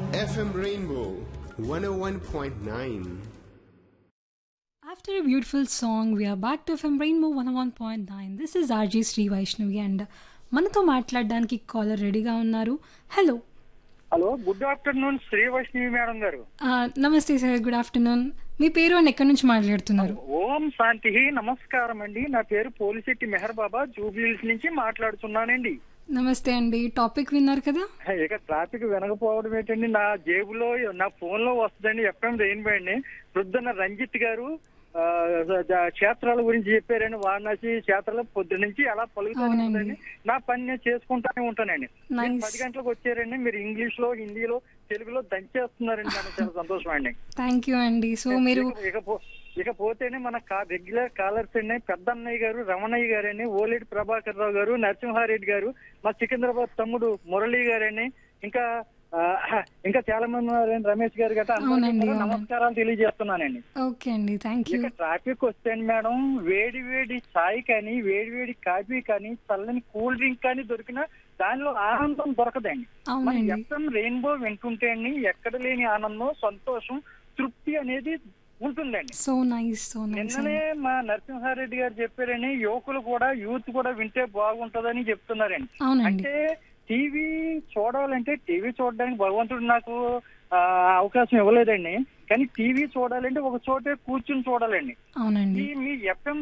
FM Rainbow 101.9. After a beautiful song, we are back to FM Rainbow 101.9. This is RJ Sri Vaishnavi and మనతో మాట్లాడడానికి caller రెడీగా ఉన్నారు hello hello good afternoon Sri Vaishnavi madam గారు నమస్తే sir good afternoon మీ పేరు and ఎక్కడి నుంచి మాట్లాడుతున్నారు ఓం శాంతి నమస్కారం అండి నా పేరు పోలిశెట్టి మెహర్ బాబా జూబ్లీస్ నుంచి మాట్లాడుతున్నానండి నమస్తే అండి టాపిక్ విన్నారు కదా ఇక ట్రాఫిక్ వినకపోవడం ఏంటండి నా జేబులో నా ఫోన్ లో వస్తుందండి ఎఫ్ఎం రెయిన్బో అండి ప్రొద్దున రంజిత్ గారు ఆ, ద- క్షేత్రాల గురించి చెప్పారండి వారణాసి క్షేత్రాలు పొద్దు నుంచి అలా పలుకుతూనే అవునండి. ఉందండి నా పని నేను చేసుకుంటానే ఉంటానండి మీరు Nice. పది గంటలకు వచ్చారండి మీరు ఇంగ్లీష్ లో హిందీలో తెలుగులో దంచేస్తున్నారండి నాకు చాలా సంతోషం అండి థ్యాంక్ యూ అండి సో మీరు ఇక- ఇకపో- ఇకపోతేనే మన కా- రెగ్యులర్ కాలర్స్ అండి పెద్దన్నయ్య గారు రమణయ్య గారని ఓలేటి ప్రభాకర్ రావు గారు నరసింహారెడ్డి గారు మా సికింద్రాబాద్ తమ్ముడు మురళి గారని ఇంకా ఆ, ఇంకా చాలా మంది ఉన్నారండి రమేష్ గారు గట్రా అందరికీ అవునండి, కూడా అవునండి. నమస్కారాలు తెలియజేస్తున్నానండి ఓకే అండి థ్యాంక్ యూ ఇక ట్రాఫిక్ వస్తే మేడం వేడి వేడి చాయ్ కానీ వేడి వేడి కాఫీ కానీ చల్లని కూల్ డ్రింక్ కానీ దొరికినా దానిలో ఆనందం దొరకదండి మన అవునండి ఎఫ్ఎం రెయిన్బో వింటుంటే అండి ఎక్కడ లేని ఆనందం సంతోషం తృప్తి అనేది ఉంటుందండి సో నైస్ సో నైస్ నిన్ననే మా నరసింహారెడ్డి గారు చెప్పారని యువకులు కూడా యూత్ కూడా వింటే బాగుంటదని చెప్తున్నారండి అవునండి అంటే టీవీ చూడాలంటే టీవీ చూడడానికి భగవంతుడు నాకు ఆ, అవకాశం ఇవ్వలేదండి కానీ టీవీ చూడాలంటే ఒక చోటే కూర్చుని చూడాలండి అవునండి ఈ మీ ఎఫ్ఎం